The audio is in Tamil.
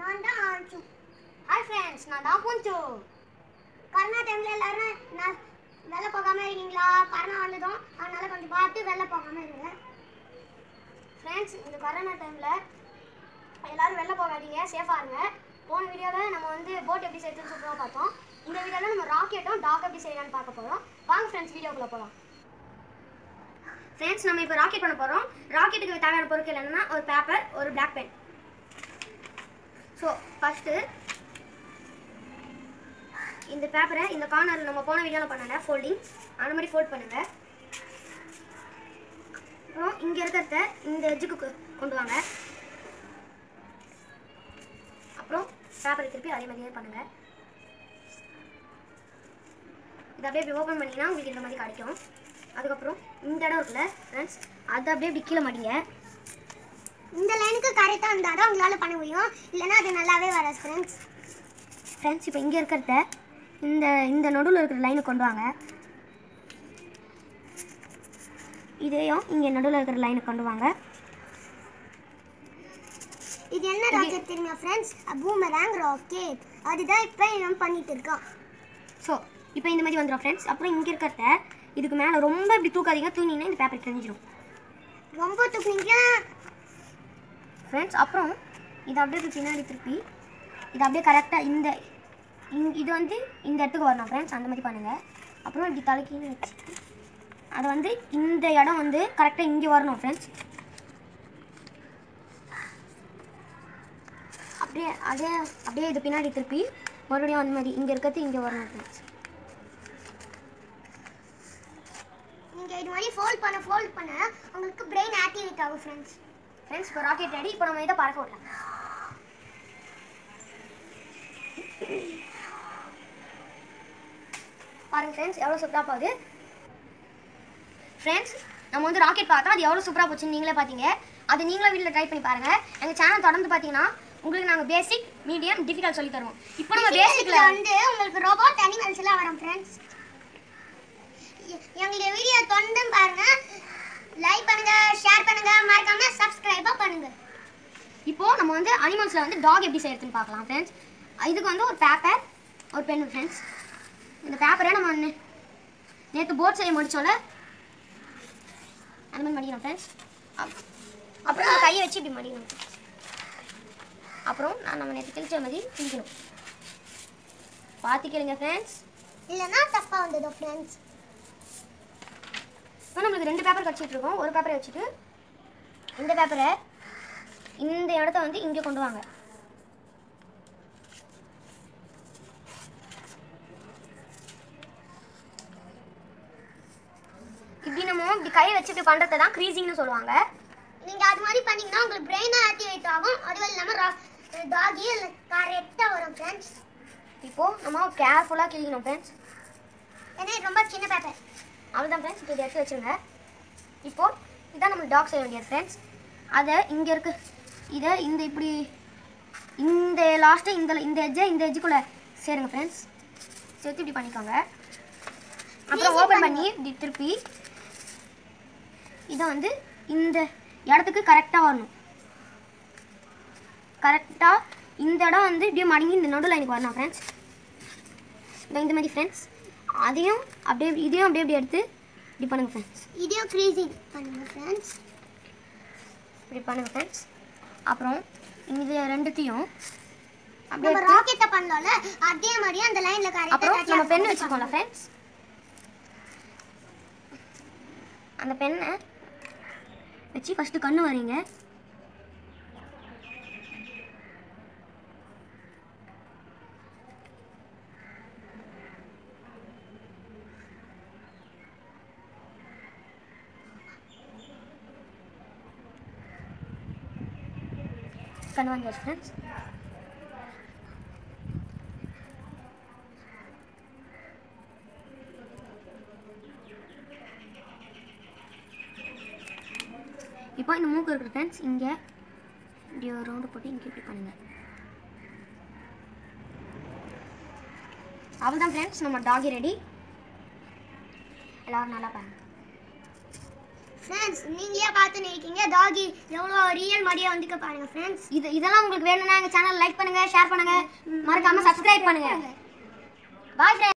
நான் தான் ஆச்சு ஹாய் ஃப்ரெண்ட்ஸ் நான் தான் பூஞ்சு கரோனா டைமில் எல்லாரும் நான் வெளில போகாமல் இருக்கீங்களா கரோனா வந்ததும் அதனால கொஞ்சம் பார்த்து வெளில போகாமல் இருங்க ஃப்ரெண்ட்ஸ் இந்த கரோனா டைமில் எல்லாரும் வெளில போகாதீங்க சேஃபாக இருங்க போன வீடியோவில் நம்ம வந்து போட் எப்படி செய்யறதுன்னு சூப்பராக பார்த்தோம் இந்த வீடியோவில் நம்ம ராக்கெட்டும் டாக் எப்படி செய்யலாம்னு பார்க்க போகிறோம் வாங்க ஃப்ரெண்ட்ஸ் வீடியோக்குள்ளே போகலாம் ஃப்ரெண்ட்ஸ் நம்ம இப்போ ராக்கெட் பண்ண போகிறோம் ராக்கெட்டுக்கு தேவையான பொருட்கள் என்னன்னா ஒரு பேப்பர் ஒரு பிளாக் பென் ஸோ ஃபஸ்ட்டு இந்த பேப்பரை இந்த கார்னர் நம்ம போன வீடியோவில் பண்ணல ஃபோல்டிங் அந்த மாதிரி ஃபோல்ட் பண்ணுங்க அப்புறம் இங்கே இருக்கிறத இந்த எஜ்ஜுக்கு கொ- கொண்டு வாங்க அப்புறம் பேப்பரை திருப்பி அதே மாதிரியே பண்ணுங்க இதை அப்படியே இப்படி ஓப்பன் பண்ணிங்கன்னா உங்களுக்கு இந்த மாதிரி கிடைக்கும் அதுக்கப்புறம் இந்த இடம் இருக்குல்ல ஃப்ரெண்ட்ஸ் அதை அப்படியே இப்படி கீழே மாட்டீங்க இந்த லைனுக்கு கரெக்டாக இருந்தால் தான் உங்களால் பண்ண முடியும் இல்லைன்னா அது நல்லாவே வராது ஃப்ரெண்ட்ஸ் ஃப்ரெண்ட்ஸ் இப்போ இங்கே இருக்கிறத இந்த இந்த நடுவில் இருக்கிற லைனை கொண்டு வாங்க இதையும் இங்கே நடுவில் இருக்கிற லைனை கொண்டு வாங்க இது என்ன ராக்கெட் தெரியுமா ஃப்ரெண்ட்ஸ் பூமராங் ராக்கெட் அதுதான் இப்போ இவன் பண்ணிட்டு இருக்கான் ஸோ இப்போ இந்த மாதிரி வந்துடும் ஃப்ரெண்ட்ஸ் அப்புறம் இங்கே இருக்கிறத இதுக்கு மேலே ரொம்ப இப்படி தூக்காதீங்க தூங்கினீங்கன்னா இந்த பேப்பர் தெரிஞ்சிடும் ரொம்ப தூக்குனீங்க ஃப்ரெண்ட்ஸ் அப்புறம் இதை அப்படியே இப்படி பின்னாடி திருப்பி இது அப்படியே கரெக்டாக இந்த இங் இது வந்து இந்த இடத்துக்கு வரணும் ஃப்ரெண்ட்ஸ் அந்த மாதிரி பண்ணுங்கள் அப்புறம் இப்படி தலைக்கீழே வச்சு அது வந்து இந்த இடம் வந்து கரெக்டாக இங்கே வரணும் ஃப்ரெண்ட்ஸ் அப்படியே அதே அப்படியே இது பின்னாடி திருப்பி மறுபடியும் அந்த மாதிரி இங்கே இருக்கிறது இங்கே வரணும் ஃப்ரெண்ட்ஸ் நீங்கள் இது மாதிரி ஃபோல்ட் பண்ண ஃபோல்ட் பண்ண உங்களுக்கு பிரெயின் ஆக்டிவேட் ஆகும் ஃப்ரெண்ட்ஸ் ஃப்ரெண்ட்ஸ் இப்போ ராக்கெட் ரெடி இப்போ நம்ம இதை பறக்க விடலாம் பாருங்க ஃப்ரெண்ட்ஸ் எவ்வளோ சூப்பராக போகுது ஃப்ரெண்ட்ஸ் நம்ம வந்து ராக்கெட் பார்த்தோம் அது எவ்வளோ சூப்பராக போச்சுன்னு நீங்களே பார்த்தீங்க அது நீங்களும் வீட்டில் ட்ரை பண்ணி பாருங்கள் எங்கள் சேனல் தொடர்ந்து பார்த்தீங்கன்னா உங்களுக்கு நாங்கள் பேசிக் மீடியம் டிஃபிகல்ட் சொல்லி தருவோம் இப்போ நம்ம பேசிக்கில் பேசிக்கில் வந்து உங்களுக்கு ரோபோட் அனிமல்ஸ் எல்லாம் வரும் ஃப்ரெண்ட்ஸ் எங்களுடைய வீடியோ தொடர்ந்து பாருங்க லைக் பண்ணுங்க ஷேர் பண்ணுங்க மறக்காம சப்ஸ்கிரைபா பண்ணுங்க இப்போ நம்ம வந்து அனிமல்ஸில் வந்து டாக் எப்படி செய்யறதுன்னு பார்க்கலாம் ஃப்ரெண்ட்ஸ் இதுக்கு வந்து ஒரு பேப்பர் ஒரு பென் ஃப்ரெண்ட்ஸ் இந்த பேப்பரை நம்ம நேற்று போர்ட் செய்ய முடிச்சோம்ல அந்த மாதிரி மடிக்கணும் ஃப்ரெண்ட்ஸ் அப்புறம் நம்ம கையை வச்சு இப்படி மடிக்கணும் friends. அப்புறம் நான் நம்ம நேற்று கிழிச்ச மாதிரி கிழிக்கணும் பார்த்துக்கிறீங்க ஃப்ரெண்ட்ஸ் இல்லைன்னா தப்பா வந்ததோ ஃப்ரெண்ட்ஸ் இப்போ நம்மளுக்கு ரெண்டு பேப்பர் கடிச்சிட்டு இருக்கோம் ஒரு பேப்பரை வச்சுட்டு இந்த பேப்பரை இந்த இடத்த வந்து இங்கே கொண்டு வாங்க இப்படி நம்ம இப்படி கையை வச்சு இப்படி பண்ணுறதை தான் க்ரீசிங்னு சொல்லுவாங்க நீங்க அது மாதிரி பண்ணீங்கன்னா உங்களுக்கு பிரெயின் ஆக்டிவேட் ஆகும் அதுவும் இல்லாம டாகி கரெக்டா வரும் ஃப்ரெண்ட்ஸ் இப்போது நம்ம கேர்ஃபுல்லாக கிழிக்கணும் ஃப்ரெண்ட்ஸ் ஏன்னா இது ரொம்ப சின்ன பேப்பர் அவ்வளோதான் ஃப்ரெண்ட்ஸ் இப்போ இதை எடுத்து வச்சுருங்க இப்போ இதான் நம்ம டாக் செய்ய வேண்டியது ஃப்ரெண்ட்ஸ் அதை இங்கே இருக்கு இதை இந்த இப்படி இந்த லாஸ்ட்டு இந்த இந்த எஜ்ஜை இந்த எஜ்ஜுக்குள்ளே சேருங்க ஃப்ரெண்ட்ஸ் சேர்த்து இப்படி பண்ணிக்கோங்க அப்புறம் ஓப்பன் பண்ணி இப்படி திருப்பி இதை வந்து இந்த இடத்துக்கு கரெக்டாக வரணும் கரெக்டாக இந்த இடம் வந்து இப்படியே மடங்கி இந்த நடுவில் எனக்கு வரணும் ஃப்ரெண்ட்ஸ் இந்த மாதிரி ஃப்ரெண்ட்ஸ் அதையும் அப்படியே இதையும் அப்படியே அப்படியே எடுத்து இப்படி பண்ணுங்க ஃப்ரெண்ட்ஸ் இதையும் க்ரீசிங் பண்ணுங்க ஃப்ரெண்ட்ஸ் இப்படி பண்ணுங்க ஃப்ரெண்ட்ஸ் அப்புறம் இது ரெண்டுத்தையும் அப்படியே நம்ம எடுத்து ராக்கெட்டை பண்ணோம்ல அதே மாதிரி அந்த லைன்ல அப்புறம் நம்ம கரெக்டா பென் வச்சுருக்கோம்ல ஃப்ரெண்ட்ஸ் அந்த பெண்ணை வச்சு ஃபஸ்ட்டு கண்ணு வரீங்க கண்ணு வாங்கியாச்சு ஃப்ரெண்ட்ஸ் இப்போ இந்த மூக்கு இருக்கிற ஃப்ரெண்ட்ஸ் இங்கே இப்படி ஒரு ரவுண்டு போட்டு இங்கே இப்படி பண்ணுங்க அவ்வளோதான் ஃப்ரெண்ட்ஸ் நம்ம டாகி ரெடி எல்லாரும் நல்லா பாருங்க ஃப்ரெண்ட்ஸ் நீங்களே பார்த்து இருக்கீங்க டாகி எவ்வளோ ரியல் மாதிரியே வந்துக்க பாருங்க ஃப்ரெண்ட்ஸ் இது இதெல்லாம் உங்களுக்கு வேணும்னா எங்கள் சேனல் லைக் பண்ணுங்கள் ஷேர் பண்ணுங்கள் மறக்காமல் சப்ஸ்கிரைப் பண்ணுங்கள் பாய் ஃப்ரெண்ட்ஸ்